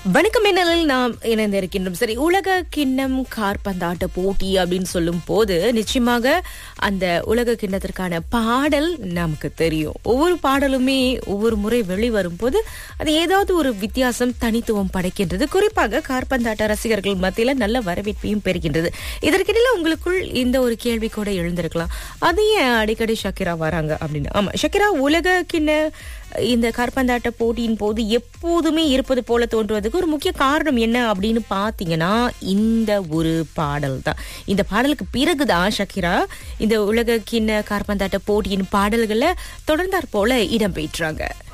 வணக்கம் என்னலில் நாம் இணைந்திருக்கின்றோம் சரி உலக கிண்ணம் கார்பந்தாட்ட போட்டி அப்படின்னு சொல்லும் போது நிச்சயமாக அந்த உலக கிண்ணத்திற்கான பாடல் நமக்கு தெரியும் ஒவ்வொரு பாடலுமே ஒவ்வொரு முறை வெளிவரும் போது அது ஏதாவது ஒரு வித்தியாசம் தனித்துவம் படைக்கின்றது குறிப்பாக கார்பந்தாட்ட ரசிகர்கள் மத்தியில நல்ல வரவேற்பையும் பெறுகின்றது இதற்கிடையில உங்களுக்குள் இந்த ஒரு கேள்வி கூட எழுந்திருக்கலாம் அது ஏன் அடிக்கடி ஷக்கிரா வராங்க அப்படின்னு ஆமா ஷக்கிரா உலக கிண்ண இந்த கார்பந்தாட்ட போட்டியின் போது எப்போதுமே இருப்பது போல தோன்றுவதுக்கு ஒரு முக்கிய காரணம் என்ன அப்படின்னு பாத்தீங்கன்னா இந்த ஒரு பாடல் தான் இந்த பாடலுக்கு பிறகுதான் ஷக்கிரா இந்த உலக கிண்ண கார்பந்தாட்ட போட்டியின் பாடல்களை தொடர்ந்தாற் போல இடம்பெற்றாங்க